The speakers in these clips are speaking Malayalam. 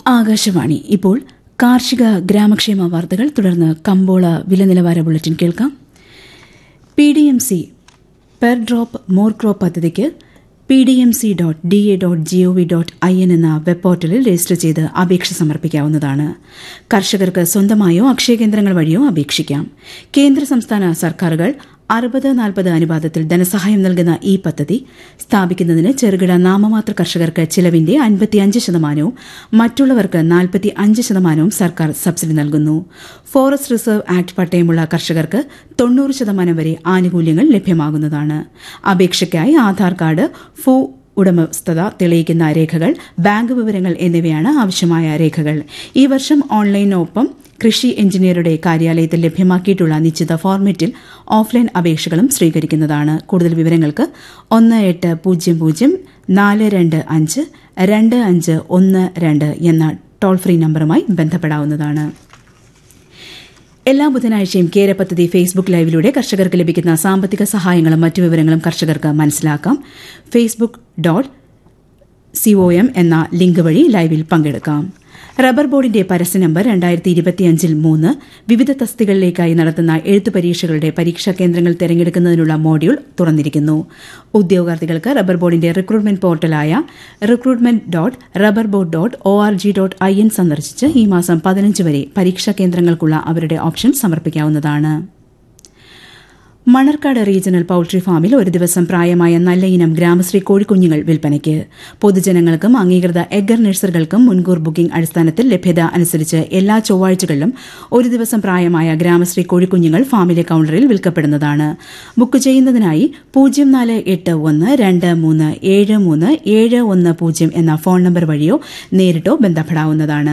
ആകാശവാണി ഇപ്പോൾ കാർഷിക ഗ്രാമക്ഷേമ വാർത്തകൾ തുടർന്ന് കമ്പോള വില നിലവാര ബുള്ളറ്റിൻ കേൾക്കാം P D M C per drop more crop പദ്ധതിക്ക് P D M C dot D A dot G O V dot I N എന്ന വെബ് പോർട്ടലിൽ രജിസ്റ്റർ ചെയ്ത് അപേക്ഷ സമർപ്പിക്കാവുന്നതാണ് കർഷകർക്ക് സ്വന്തമായോ അക്ഷയ കേന്ദ്രങ്ങൾ വഴിയോ അപേക്ഷിക്കാം കേന്ദ്ര സംസ്ഥാന സർക്കാരുകൾ അറുപത് നാൽപ്പത് അനുപാതത്തിൽ ധനസഹായം നൽകുന്ന ഈ പദ്ധതി സ്ഥാപിക്കുന്നതിന് ചെറുകിട നാമമാത്ര കർഷകർക്ക് ചിലവിന്റെ അൻപത്തിയഞ്ച് ശതമാനവും മറ്റുള്ളവർക്ക് നാൽപ്പത്തി അഞ്ച് ശതമാനവും സർക്കാർ സബ്സിഡി നൽകുന്നു ഫോറസ്റ്റ് റിസർവ് ആക്ട് പട്ടയമുള്ള കർഷകർക്ക് തൊണ്ണൂറ് ശതമാനം വരെ ആനുകൂല്യങ്ങൾ ലഭ്യമാകുന്നതാണ് അപേക്ഷയ്ക്കായി ആധാർ കാർഡ് ഫോ ഉടമസ്ഥത തെളിയിക്കുന്ന രേഖകൾ ബാങ്ക് വിവരങ്ങൾ എന്നിവയാണ് ആവശ്യമായ രേഖകൾ ഈ വർഷം ഓൺലൈനൊപ്പം കൃഷി എഞ്ചിനീയറുടെ കാര്യാലയത്തിൽ ലഭ്യമാക്കിയിട്ടുള്ള നിശ്ചിത ഫോർമാറ്റിൽ ഓഫ്ലൈൻ അപേക്ഷകളും സ്വീകരിക്കുന്നതാണ് കൂടുതൽ വിവരങ്ങൾക്ക് ഒന്ന് എട്ട് പൂജ്യം പൂജ്യം നാല് രണ്ട് അഞ്ച് രണ്ട് അഞ്ച് ഒന്ന് രണ്ട് എന്ന ടോൾ ഫ്രീ നമ്പറുമായി ബന്ധപ്പെടാവുന്നതാണ് എല്ലാ ബുധനാഴ്ചയും കേര പദ്ധതി ഫേസ്ബുക്ക് ലൈവിലൂടെ കർഷകർക്ക് ലഭിക്കുന്ന സാമ്പത്തിക സഹായങ്ങളും മറ്റു വിവരങ്ങളും കർഷകർക്ക് മനസ്സിലാക്കാം ഫേസ്ബുക്ക് ഡോട്ട് സിഒഎം എന്ന ലിങ്ക് വഴി ലൈവിൽ പങ്കെടുക്കാം റബ്ബർ ബോർഡിന്റെ പരസ്യ നമ്പർ രണ്ടായിരത്തി ഇരുപത്തിയഞ്ചിൽ മൂന്ന് വിവിധ തസ്തികളിലേക്കായി നടത്തുന്ന എഴുത്തു പരീക്ഷകളുടെ പരീക്ഷാ കേന്ദ്രങ്ങൾ തെരഞ്ഞെടുക്കുന്നതിനുള്ള മോഡ്യൂൾ തുറന്നിരിക്കുന്നു ഉദ്യോഗാർത്ഥികൾക്ക് റബ്ബർ ബോർഡിന്റെ റിക്രൂട്ട്മെന്റ് പോർട്ടലായ recruitment dot rubber board dot O R G dot I N സന്ദർശിച്ച് ഈ മാസം പതിനഞ്ച് വരെ പരീക്ഷാ കേന്ദ്രങ്ങൾക്കുള്ള അവരുടെ ഓപ്ഷൻ സമർപ്പിക്കാവുന്നതാണ് മണർക്കാട് റീജിയണൽ പൌൾട്രി ഫാമിൽ ഒരു ദിവസം പ്രായമായ നല്ല ഇനം ഗ്രാമശ്രീ കോഴിക്കുഞ്ഞുങ്ങൾ വിൽപ്പനയ്ക്ക് പൊതുജനങ്ങൾക്കും അംഗീകൃത എഗർ നഴ്സറികൾക്കും മുൻകൂർ ബുക്കിംഗ് അടിസ്ഥാനത്തിൽ ലഭ്യത അനുസരിച്ച് എല്ലാ ചൊവ്വാഴ്ചകളിലും ഒരു ദിവസം പ്രായമായ ഗ്രാമശ്രീ കോഴിക്കുഞ്ഞുങ്ങൾ ഫാമിലെ കൌണ്ടറിൽ വിൽക്കപ്പെടുന്നതാണ് ബുക്ക് ചെയ്യുന്നതിനായി പൂജ്യം നാല് എട്ട് ഒന്ന് രണ്ട് മൂന്ന് ഏഴ് മൂന്ന് ഏഴ് ഒന്ന് പൂജ്യം എന്ന ഫോൺ നമ്പർ വഴിയോ നേരിട്ടോ ബന്ധപ്പെടാവുന്നതാണ്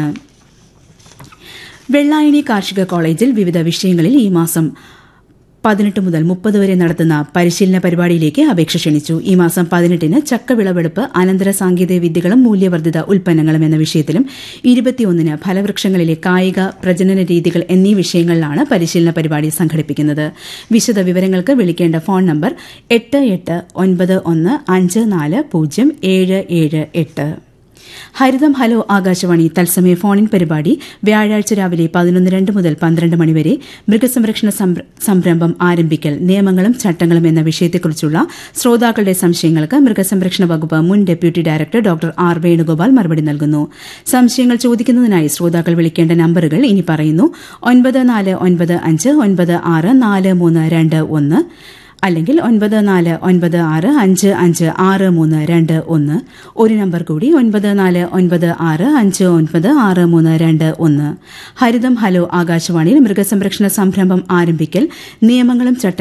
വെള്ളായണി കാർഷിക കോളേജിൽ വിവിധ വിഷയങ്ങളിൽ ഈ മാസം പതിനെട്ട് മുതൽ മുപ്പത് വരെ നടത്തുന്ന പരിശീലന പരിപാടിയിലേക്ക് അപേക്ഷ ക്ഷണിച്ചു ഈ മാസം പതിനെട്ടിന് ചക്ക വിളവെടുപ്പ് അനന്തര സാങ്കേതിക വിദ്യകളും മൂല്യവർദ്ധിത ഉൽപ്പന്നങ്ങളും എന്ന വിഷയത്തിലും ഇരുപത്തിയൊന്നിന് ഫലവൃക്ഷങ്ങളിലെ കായിക പ്രജനന രീതികൾ എന്നീ വിഷയങ്ങളിലാണ് പരിശീലന പരിപാടി സംഘടിപ്പിക്കുന്നത് വിശദ വിവരങ്ങൾക്ക് വിളിക്കേണ്ട ഫോൺ നമ്പർ എട്ട് എട്ട് ഒൻപത് ഒന്ന് അഞ്ച് നാല് പൂജ്യം ഏഴ് ഏഴ് എട്ട് ഹരിതം ഹലോ ആകാശവാണി തത്സമയ ഫോണിൻ പരിപാടി വ്യാഴാഴ്ച രാവിലെ പതിനൊന്ന് രണ്ട് മുതൽ പന്ത്രണ്ട് മണിവരെ മൃഗസംരക്ഷണ സംരംഭം ആരംഭിക്കൽ നിയമങ്ങളും ചട്ടങ്ങളും എന്ന വിഷയത്തെക്കുറിച്ചുള്ള ശ്രോതാക്കളുടെ സംശയങ്ങൾക്ക് മൃഗസംരക്ഷണ വകുപ്പ് മുൻ deputy director doctor R Venugopal മറുപടി നൽകുന്നു സംശയങ്ങൾ ചോദിക്കുന്നതിനായി ശ്രോതാക്കൾ വിളിക്കേണ്ട നമ്പറുകൾ ഇനി പറയുന്നു ഒൻപത് നാല് ഒൻപത് അഞ്ച് ഒൻപത് ആറ് നാല് മൂന്ന് രണ്ട് ഒന്ന് അല്ലെങ്കിൽ ഒൻപത് നാല് ഒൻപത് ആറ് അഞ്ച് അഞ്ച് ആറ് മൂന്ന് രണ്ട് ഒന്ന് ഒരു നമ്പർ കൂടി ഒൻപത് നാല് ഒൻപത് ആറ് അഞ്ച് ഒൻപത് ആറ് മൂന്ന് രണ്ട് ഒന്ന് ഹരിതം ഹലോ ആകാശവാണിയിൽ മൃഗസംരക്ഷണ സംരംഭം ആരംഭിക്കൽ നിയമങ്ങളും ചട്ട